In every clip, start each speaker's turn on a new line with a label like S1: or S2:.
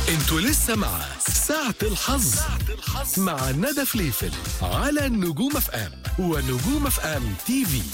S1: انتوا لسه مع ساعة الحظ مع ندى فليفل على النجوم اف ام ونجوم اف ام تي في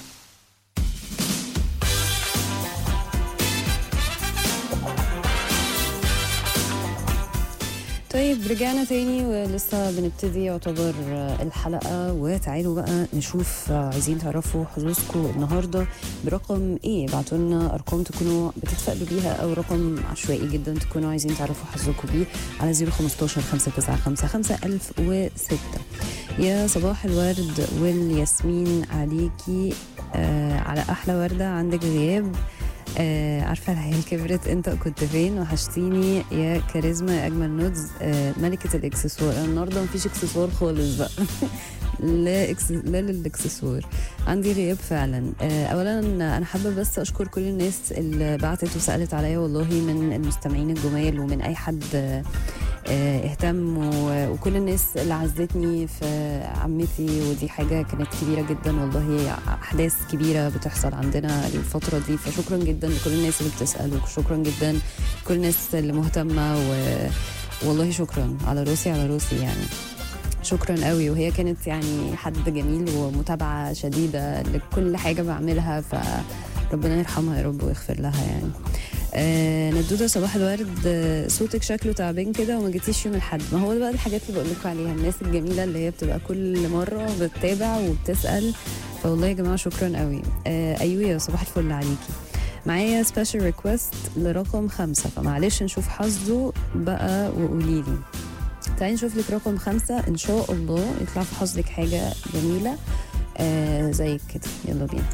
S2: طيب رجعنا تاني ولسه بنبتدي يعتبر الحلقة وتعالوا بقى نشوف عايزين تعرفوا حظوظكم النهاردة برقم ايه بعتوا لنا ارقام تكونوا بتتفائلوا بيها او رقم عشوائي جدا تكونوا عايزين تعرفوا حظكم بيه على 015 595 5006 يا صباح الورد والياسمين عليكي آه على احلى وردة عندك غياب آه عارفه العيال كبرت انت كنت فين وحشتيني يا كاريزما يا اجمل نودز آه ملكه الاكسسوار أنا النهارده مفيش اكسسوار خالص بقى لا إكس... لا للاكسسوار عندي غياب فعلا آه اولا انا حابه بس اشكر كل الناس اللي بعتت وسالت عليا والله من المستمعين الجمال ومن اي حد آه آه، اهتم و- وكل الناس اللي عزتني في عمتي ودي حاجة كانت كبيرة جدا والله أحداث كبيرة بتحصل عندنا الفترة دي فشكرا جدا لكل الناس اللي بتسأل وشكرا جدا لكل الناس اللي مهتمة و... والله شكرا على راسي على راسي يعني شكرا قوي وهي كانت يعني حد جميل ومتابعة شديدة لكل حاجة بعملها فربنا يرحمها يا رب ويغفر لها يعني آه ندودة صباح الورد آه، صوتك شكله تعبان كده وما جيتيش يوم الحد ما هو ده بقى الحاجات اللي بقول لكم عليها الناس الجميلة اللي هي بتبقى كل مرة بتتابع وبتسأل فوالله يا جماعة شكرا قوي آه أيوة يا صباح الفل عليكي معايا سبيشال ريكوست لرقم خمسة فمعلش نشوف حظه بقى وقولي لي تعالي نشوف لك رقم خمسة إن شاء الله يطلع في حظك حاجة جميلة آه زي كده يلا بينا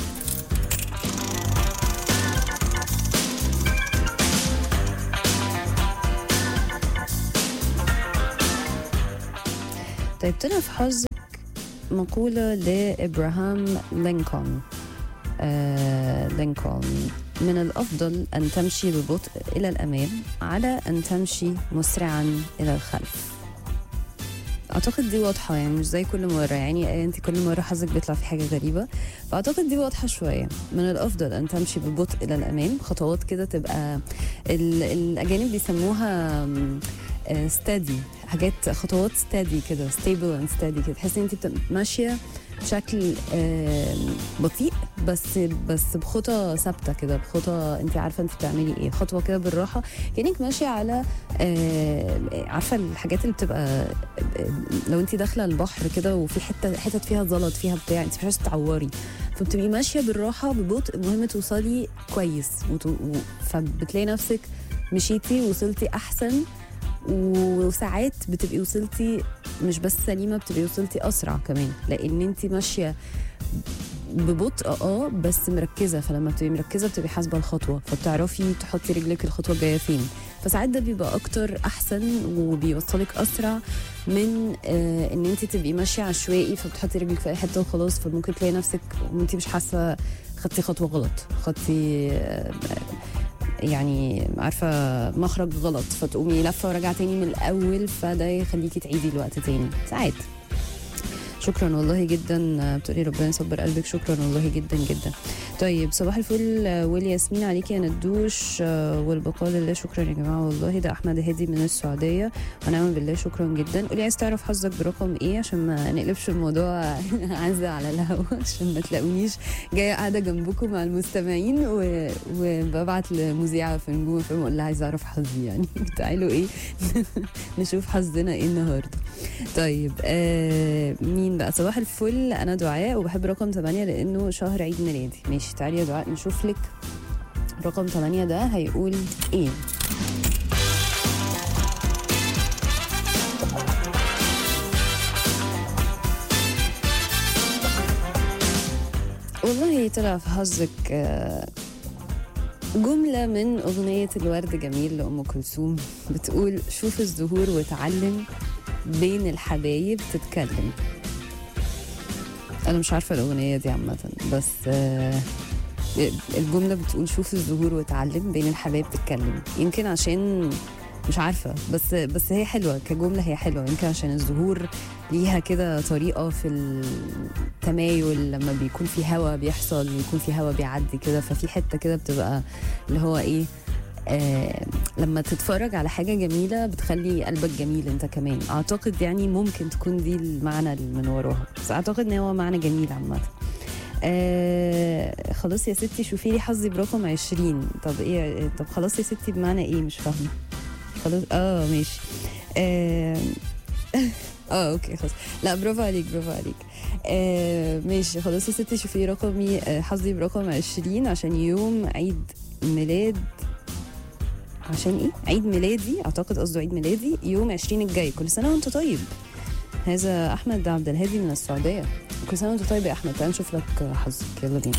S2: طيب طلع في حظك مقولة لإبراهام لينكولن آه لينكولن من الأفضل أن تمشي ببطء إلى الأمام على أن تمشي مسرعا إلى الخلف اعتقد دي واضحه يعني مش زي كل مره يعني انت كل مره حظك بيطلع في حاجه غريبه فاعتقد دي واضحه شويه من الافضل ان تمشي ببطء الى الامام خطوات كده تبقى ال- الاجانب بيسموها ستادي حاجات خطوات ستادي كده ستيبل اند ستادي كده تحسي ان انت بتبقى ماشيه بشكل آم، بطيء بس بس بخطى ثابته كده بخطى انت عارفه انت بتعملي ايه خطوه كده بالراحه كانك ماشيه على آه، عارفه الحاجات اللي بتبقى لو انت داخله البحر كده وفي حته حتت فيها زلط فيها بتاع انت مش عايزه تعوري فبتبقي ماشيه بالراحه ببطء المهم توصلي كويس وتو... و... فبتلاقي نفسك مشيتي وصلتي احسن وساعات بتبقي وصلتي مش بس سليمه بتبقي وصلتي اسرع كمان لان انت ماشيه ببطء اه بس مركزه فلما بتبقي مركزه بتبقي حاسبه الخطوه فبتعرفي تحطي رجلك الخطوه الجايه فين فساعات ده بيبقى اكتر احسن وبيوصلك اسرع من آه ان انت تبقي ماشيه عشوائي فبتحطي رجلك في اي حته وخلاص فممكن تلاقي نفسك وانت مش حاسه خدتي خطوه غلط خدتي آه يعني عارفه مخرج غلط فتقومي لفه وراجعه تاني من الاول فده يخليكي تعيدي الوقت تاني ساعات شكرا والله جدا آه، بتقولي ربنا يصبر قلبك شكرا والله جدا جدا طيب صباح الفل آه، والياسمين عليكي يا ندوش آه، والبقاء لله شكرا يا جماعه والله ده احمد هادي من السعوديه ونعم بالله شكرا جدا قولي عايز تعرف حظك برقم ايه عشان ما نقلبش الموضوع عزة على الهوا عشان ما تلاقونيش جايه قاعده جنبكم مع المستمعين و... وببعت لمذيعه في نجوم فيلم اقول لها عايزه اعرف حظي يعني تعالوا ايه نشوف حظنا ايه النهارده طيب آه مين بقى صباح الفل انا دعاء وبحب رقم 8 لانه شهر عيد ميلادي ماشي تعالي يا دعاء نشوف لك رقم 8 ده هيقول ايه والله طلع في حظك آه، جملة من أغنية الورد جميل لأم كلثوم بتقول شوف الزهور وتعلم بين الحبايب تتكلم أنا مش عارفة الأغنية دي عامة بس آه، الجملة بتقول شوف الزهور وتعلم بين الحبايب تتكلم يمكن عشان مش عارفة بس بس هي حلوة كجملة هي حلوة يمكن عشان الزهور ليها كده طريقة في التمايل لما بيكون في هوا بيحصل ويكون في هوا بيعدي كده ففي حتة كده بتبقى اللي هو ايه آه لما تتفرج على حاجه جميله بتخلي قلبك جميل انت كمان اعتقد يعني ممكن تكون دي المعنى اللي من وراها بس اعتقد ان هو معنى جميل عامه آه خلاص يا ستي شوفي لي حظي برقم 20 طب ايه طب خلاص يا ستي بمعنى ايه مش فاهمه خلاص اه ماشي اه اه اوكي خلاص لا برافو عليك برافو عليك آه ماشي خلاص يا ستي شوفي رقمي آه حظي برقم 20 عشان يوم عيد ميلاد عشان ايه عيد ميلادي اعتقد قصده عيد ميلادي يوم 20 الجاي كل سنه وانت طيب هذا احمد عبد الهادي من السعوديه كل سنه وانت طيب يا احمد تعال نشوف لك حظك يلا بينا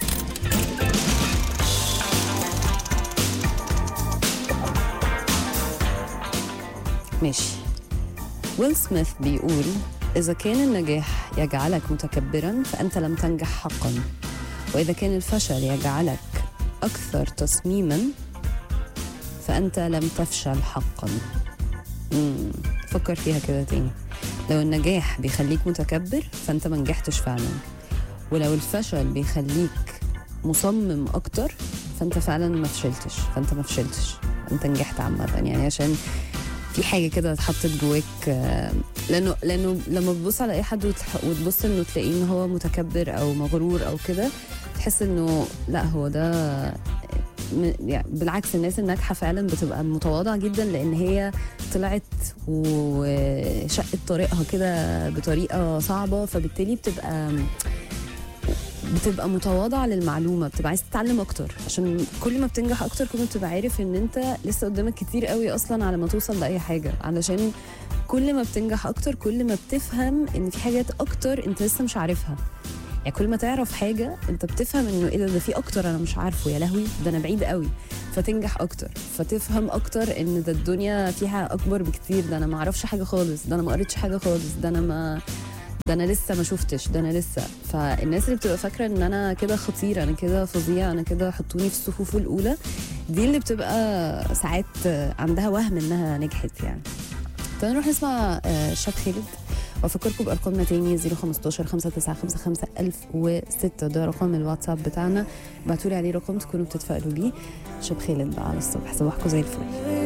S2: ماشي ويل سميث بيقول إذا كان النجاح يجعلك متكبرا فأنت لم تنجح حقا وإذا كان الفشل يجعلك أكثر تصميما فأنت لم تفشل حقا مم. فكر فيها كده تاني لو النجاح بيخليك متكبر فأنت ما نجحتش فعلا ولو الفشل بيخليك مصمم أكتر فأنت فعلا ما فشلتش فأنت ما فشلتش أنت نجحت عامة يعني عشان في حاجه كده اتحطت جواك آه، لانه لانه لما تبص على اي حد وتح- وتبص انه تلاقيه ان هو متكبر او مغرور او كده تحس انه لا هو ده م- يعني بالعكس الناس الناجحه فعلا بتبقى متواضعه جدا لان هي طلعت وشقت طريقها كده بطريقه صعبه فبالتالي بتبقى بتبقى متواضعه للمعلومه بتبقى عايز تتعلم اكتر عشان كل ما بتنجح اكتر كل ما بتبقى عارف ان انت لسه قدامك كتير قوي اصلا على ما توصل لاي حاجه علشان كل ما بتنجح اكتر كل ما بتفهم ان في حاجات اكتر انت لسه مش عارفها يعني كل ما تعرف حاجه انت بتفهم انه ايه ده ده في اكتر انا مش عارفه يا لهوي ده انا بعيد قوي فتنجح اكتر فتفهم اكتر ان ده الدنيا فيها اكبر بكتير ده انا ما اعرفش حاجه خالص ده انا ما قريتش حاجه خالص ده انا ما ده انا لسه ما شفتش ده انا لسه فالناس اللي بتبقى فاكره ان انا كده خطير انا كده فظيع انا كده حطوني في الصفوف الاولى دي اللي بتبقى ساعات عندها وهم انها نجحت يعني تعالوا نروح نسمع آه، شاب خالد وافكركم بارقامنا تاني 015 5955 1006 ده رقم الواتساب بتاعنا ابعتوا لي عليه رقم تكونوا بتتفائلوا بيه شاب خالد بقى على الصبح صباحكم زي الفل